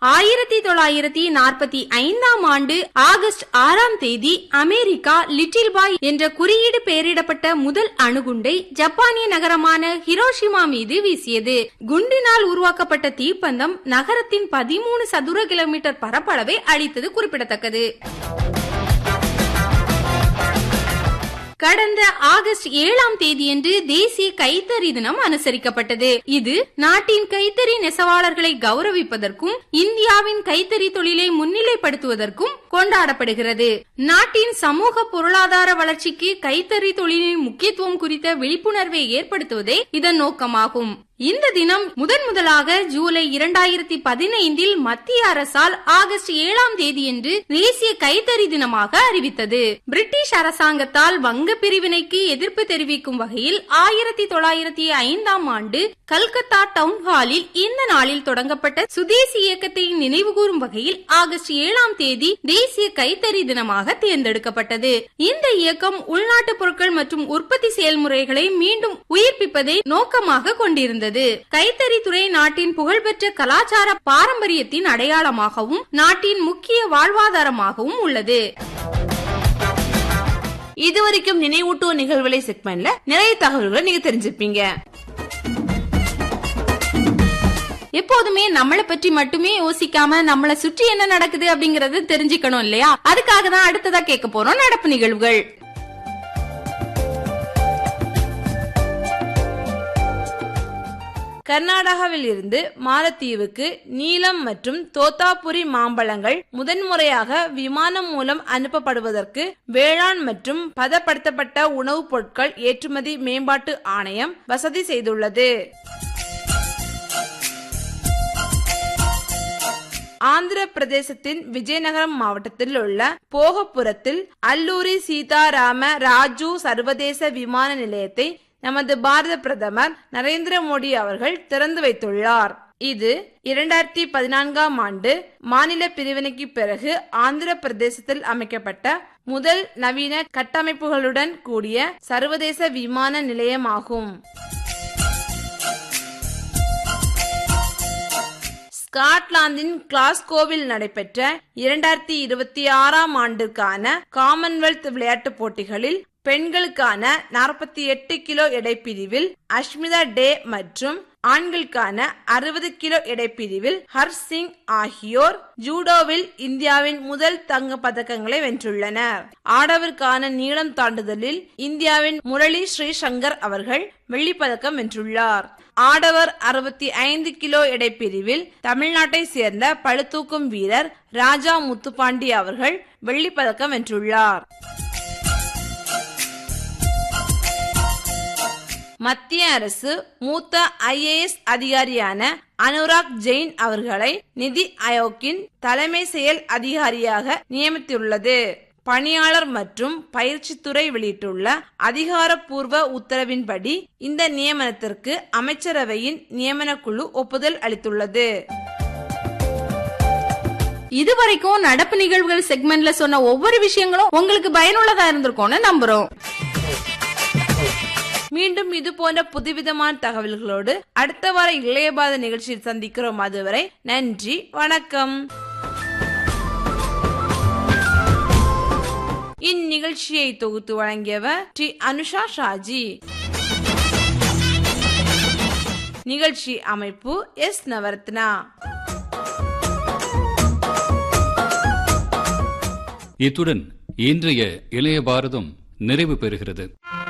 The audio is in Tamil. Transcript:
ஆயிரத்தி தொள்ளாயிரத்தி நாற்பத்தி ஐந்தாம் ஆண்டு ஆகஸ்ட் ஆறாம் தேதி அமெரிக்கா லிட்டில் பாய் என்ற குறியீடு பெயரிடப்பட்ட முதல் அணுகுண்டை ஜப்பானிய நகரமான ஹிரோஷிமா மீது வீசியது குண்டினால் உருவாக்கப்பட்ட தீப்பந்தம் நகரத்தின் பதிமூணு சதுர கிலோமீட்டர் பரப்பளவை அழித்தது குறிப்பிடத்தக்கது கடந்த ஆகஸ்ட் ஏழாம் தேதியன்று தேசிய கைத்தறி தினம் அனுசரிக்கப்பட்டது இது நாட்டின் கைத்தறி நெசவாளர்களை கௌரவிப்பதற்கும் இந்தியாவின் கைத்தறி தொழிலை முன்னிலைப்படுத்துவதற்கும் கொண்டாடப்படுகிறது நாட்டின் சமூக பொருளாதார வளர்ச்சிக்கு கைத்தறி தொழிலின் முக்கியத்துவம் குறித்த விழிப்புணர்வை ஏற்படுத்துவதே இதன் நோக்கமாகும் இந்த தினம் முதன் முதலாக ஜூலை இரண்டாயிரத்தி பதினைந்தில் மத்திய அரசால் ஆகஸ்ட் ஏழாம் தேதியன்று தேசிய கைத்தறி தினமாக அறிவித்தது பிரிட்டிஷ் அரசாங்கத்தால் வங்க பிரிவினைக்கு எதிர்ப்பு தெரிவிக்கும் வகையில் ஆயிரத்தி தொள்ளாயிரத்தி ஐந்தாம் ஆண்டு கல்கத்தா டவுன் ஹாலில் இந்த நாளில் தொடங்கப்பட்ட சுதேசி இயக்கத்தை நினைவுகூரும் வகையில் ஆகஸ்ட் ஏழாம் தேதி தேசிய கைத்தறி தினமாக தேர்ந்தெடுக்கப்பட்டது இந்த இயக்கம் உள்நாட்டு பொருட்கள் மற்றும் உற்பத்தி செயல்முறைகளை மீண்டும் உயிர்ப்பிப்பதை நோக்கமாக கொண்டிருந்தது கைத்தறித்துறை நாட்டின் புகழ்பெற்ற கலாச்சார பாரம்பரியத்தின் அடையாளமாகவும் நாட்டின் முக்கிய வாழ்வாதாரமாகவும் உள்ளது இதுவரைக்கும் நினைவூட்டுவோர் நிகழ்வுகளை செக்மெண்ட்ல நிறைய தகவல்களை நீங்க தெரிஞ்சிருப்பீங்க எப்போதுமே நம்மளை பற்றி மட்டுமே யோசிக்காம நம்மளை சுற்றி என்ன நடக்குது அப்படிங்கறது தெரிஞ்சுக்கணும் இல்லையா அதுக்காக தான் அடுத்ததா கேட்க போறோம் நடப்பு நிகழ்வுகள் கர்நாடகாவில் இருந்து மாலத்தீவுக்கு நீலம் மற்றும் தோத்தாபுரி மாம்பழங்கள் முதன்முறையாக விமானம் மூலம் அனுப்பப்படுவதற்கு வேளாண் மற்றும் பதப்படுத்தப்பட்ட உணவுப் பொருட்கள் ஏற்றுமதி மேம்பாட்டு ஆணையம் வசதி செய்துள்ளது ஆந்திர பிரதேசத்தின் விஜயநகரம் மாவட்டத்தில் உள்ள போகப்புரத்தில் அல்லூரி சீதாராம ராஜு சர்வதேச விமான நிலையத்தை நமது பாரத பிரதமர் நரேந்திர மோடி அவர்கள் திறந்து வைத்துள்ளார் இது இரண்டாயிரத்தி பதினான்காம் ஆண்டு மாநில பிரிவினைக்கு பிறகு ஆந்திர பிரதேசத்தில் அமைக்கப்பட்ட முதல் நவீன கட்டமைப்புகளுடன் கூடிய சர்வதேச விமான நிலையமாகும் ஸ்காட்லாந்தின் கிளாஸ்கோவில் நடைபெற்ற இரண்டாயிரத்தி இருபத்தி ஆறாம் ஆண்டிற்கான காமன்வெல்த் விளையாட்டுப் போட்டிகளில் பெண்களுக்கான நாற்பத்தி எட்டு கிலோ எடைப்பிரிவில் அஷ்மிதா டே மற்றும் ஆண்களுக்கான அறுபது கிலோ எடைப்பிரிவில் ஹர்ஷ் சிங் ஆகியோர் ஜூடோவில் இந்தியாவின் முதல் தங்க பதக்கங்களை வென்றுள்ளனர் ஆடவருக்கான நீளம் தாண்டுதலில் இந்தியாவின் முரளி ஸ்ரீசங்கர் அவர்கள் வெள்ளிப்பதக்கம் வென்றுள்ளார் ஆடவர் அறுபத்தி ஐந்து கிலோ எடைப்பிரிவில் தமிழ்நாட்டை சேர்ந்த பளுதூக்கும் வீரர் ராஜா முத்துப்பாண்டி அவர்கள் வெள்ளிப்பதக்கம் வென்றுள்ளார் மத்திய அரசு மூத்த ஐஏஎஸ் அதிகாரியான அனுராக் ஜெயின் அவர்களை நிதி ஆயோக்கின் தலைமை செயல் அதிகாரியாக நியமித்துள்ளது பணியாளர் மற்றும் பயிற்சித்துறை வெளியிட்டுள்ள அதிகாரப்பூர்வ உத்தரவின்படி இந்த நியமனத்திற்கு அமைச்சரவையின் நியமனக்குழு ஒப்புதல் அளித்துள்ளது இதுவரைக்கும் நடப்பு நிகழ்வுகள் செக்மெண்ட்ல சொன்ன ஒவ்வொரு விஷயங்களும் உங்களுக்கு பயனுள்ளதா இருந்திருக்கும்னு நம்புறோம் மீண்டும் இது போன்ற புதுவிதமான தகவல்களோடு அடுத்த வார இளையபாத நிகழ்ச்சியில் சந்திக்கிறோம் அதுவரை நன்றி வணக்கம் இந்நிகழ்ச்சியை தொகுத்து வழங்கியவர் டி அனுஷா ஷாஜி நிகழ்ச்சி அமைப்பு எஸ் நவரத்னா இத்துடன் இன்றைய இளைய பாரதம் நிறைவு பெறுகிறது